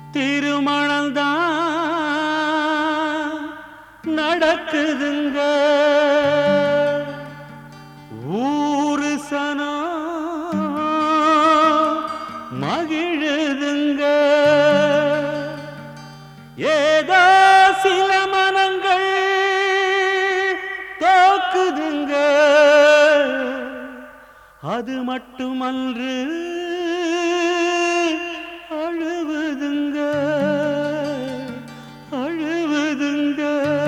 திருமணம்தான் நடக்குதுங்க ஊரு சனம் மகிழுதுங்க ஏதோ சில மனங்கள் தோக்குதுங்க அது மட்டுமன்று அழுவுதுங்க அழுவுதுங்க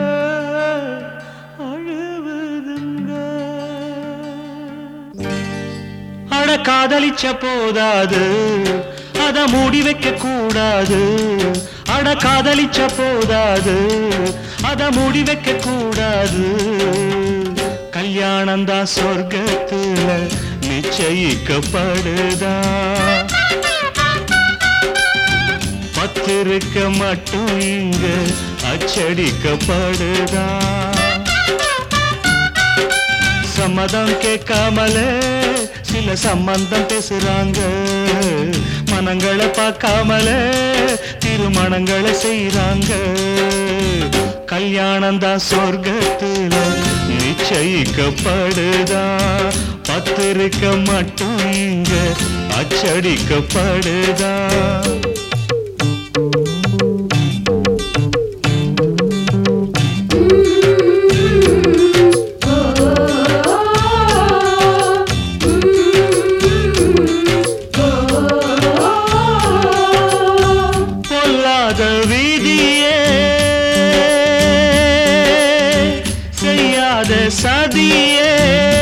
அழுவுதுங்க அட காதலிச்ச போதாது அத மூடி வைக்க கூடாது அட காதலிச்ச போதாது அத மூடி வைக்க கூடாது கல்யாணம் தான் சொர்க்கத்துல நிச்சயிக்கப்படுதா பத்திருக்க மட்டும் இங்க அச்சடிக்கப்படுதா சம்மதம் கேட்காமலே சில சம்பந்தம் பேசுறாங்க மனங்களை பார்க்காமலே திருமணங்களை செய்றாங்க கல்யாணம் தான் சொர்க்கத்துல நிச்சயிக்கப்படுதா பத்திருக்க மட்டும் இங்க அச்சடிக்கப்படுதா பொல்லாத வீதியே செய்யாத சதியே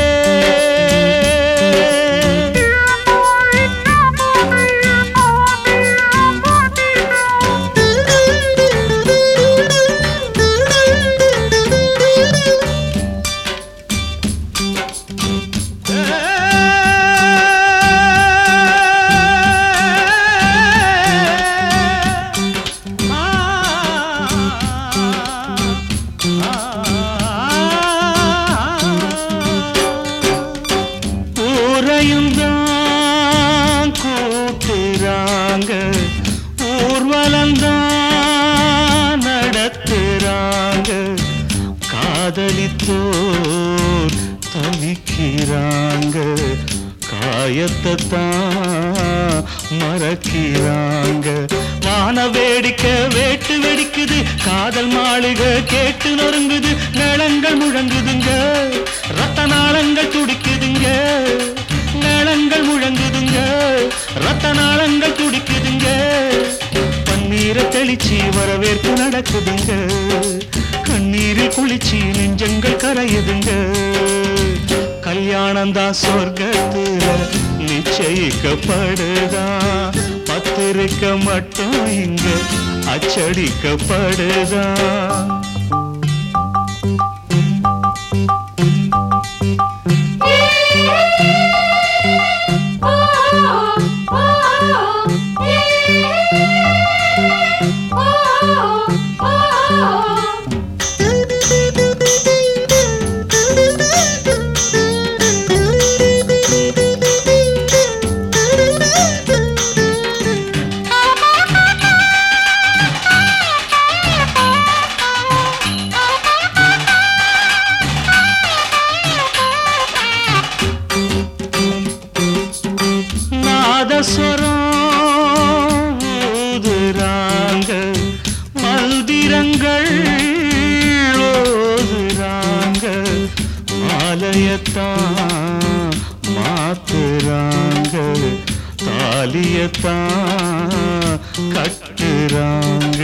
ஊரையும் தான் கூட்டுறாங்க ஊர்வலம் தான் நடத்துறாங்க காதலித்தோர் தவிக்கிறாங்க காயத்தை தான் மறக்கிறாங்க வான வேடிக்கை வேட்டு வெடிக்குது காதல் மாளிகை கேட்டு நொறுங்குது நலங்கள் முழங்குதுங்க ரத்த நாளங்கள் துடிக்குதுங்க நலங்கள் முழங்குதுங்க ரத்த நாளங்கள் துடிக்குதுங்க பன்னீரை தெளிச்சு வரவேற்பு நடக்குதுங்க கண்ணீரில் குளிச்சு நெஞ்சங்கள் கரையுதுங்க கல்யாணம் தான் சொர்க்கத்துல நிச்சயிக்கப்படுதா பத்திருக்க மட்டும் இங்க அச்சடிக்கப்படுதா நாதஸ்வரம் ஊதுறாங்க மந்திரங்கள் ஓதுறாங்க மாலையத்தான் மாத்துறாங்க தாலியத்தான் கட்டுறாங்க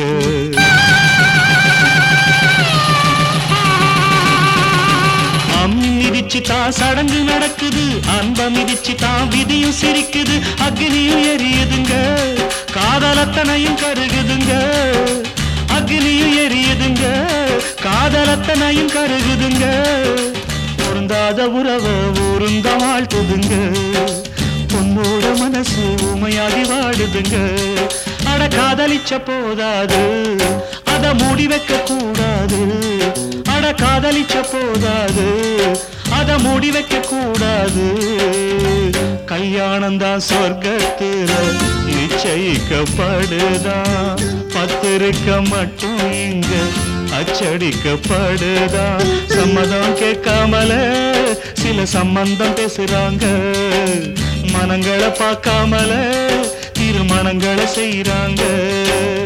அம்மி மிதிச்சு தான் சடங்கு நடக்குது அன்ப மிதிச்சு தான் விதியும் சிரிக்குது அக்னியும் எரியுதுங்க காதலத்தனையும் கருகுதுங்க அக்னியும் எரியுதுங்க காதலத்தனையும் கருகுதுங்க பொருந்தாத உறவை ஊருந்த வாழ்த்துதுங்க பொண்ணோட மனசு உமையாகி வாடுதுங்க அட காதலிச்ச போதாது அத மூடி வைக்க கூடாது அட காதலிச்ச போதாது அத மூடி வைக்க கூடாது கல்யாணம் தான் சொர்க்கத்துல நிச்சயம் நிச்சயிக்கப்படுதான் பத்திரிக்க மட்டும் இங்க அச்சடிக்கப்படுதான் சம்மதம் கேட்காமல சில சம்பந்தம் பேசுறாங்க மனங்களை பார்க்காமல திருமணங்களை செய்றாங்க